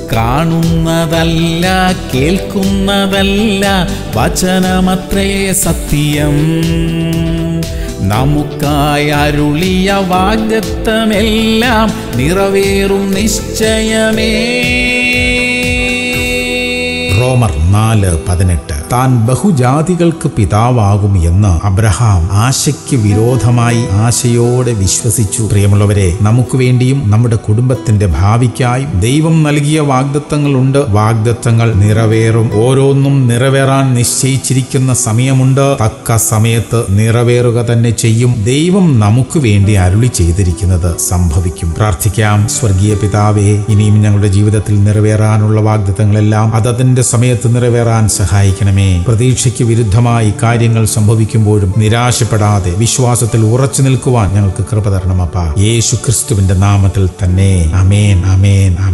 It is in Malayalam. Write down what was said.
കാണുന്നതല്ല കേൾക്കുന്നതല്ല വചനമത്രേ സത്യം നമുക്കായി അരുളിയ വാഗ്ദത്തമെല്ലാം നിറവേറും നിശ്ചയമേ റോമർ നാല് പതിനെട്ട് താൻ ബഹുജാതികൾക്ക് പിതാവാകും എന്ന് അബ്രഹാം ആശയ്ക്ക് വിരോധമായി ആശയോടെ വിശ്വസിച്ചു പ്രിയമുള്ളവരെ നമുക്ക് വേണ്ടിയും നമ്മുടെ കുടുംബത്തിന്റെ ഭാവിക്കായി ദൈവം നൽകിയ വാഗ്ദത്തങ്ങളുണ്ട് വാഗ്ദത്തങ്ങൾ നിറവേറും ഓരോന്നും നിറവേറാൻ നിശ്ചയിച്ചിരിക്കുന്ന സമയമുണ്ട് തക്ക സമയത്ത് നിറവേറുക തന്നെ ചെയ്യും ദൈവം നമുക്ക് വേണ്ടി അരുളി ചെയ്തിരിക്കുന്നത് സംഭവിക്കും പ്രാർത്ഥിക്കാം സ്വർഗീയ പിതാവേ ഇനിയും ഞങ്ങളുടെ ജീവിതത്തിൽ നിറവേറാനുള്ള വാഗ്ദത്തങ്ങളെല്ലാം അതതിന്റെ സമയത്ത് നിറവേറാൻ സഹായിക്കണമേ പ്രതീക്ഷയ്ക്ക് വിരുദ്ധമായി കാര്യങ്ങൾ സംഭവിക്കുമ്പോഴും നിരാശപ്പെടാതെ വിശ്വാസത്തിൽ ഉറച്ചു നിൽക്കുവാൻ ഞങ്ങൾക്ക് കൃപ തരണമപ്പ യേശു ക്രിസ്തുവിന്റെ നാമത്തിൽ തന്നെ അമേൻ അമേൻ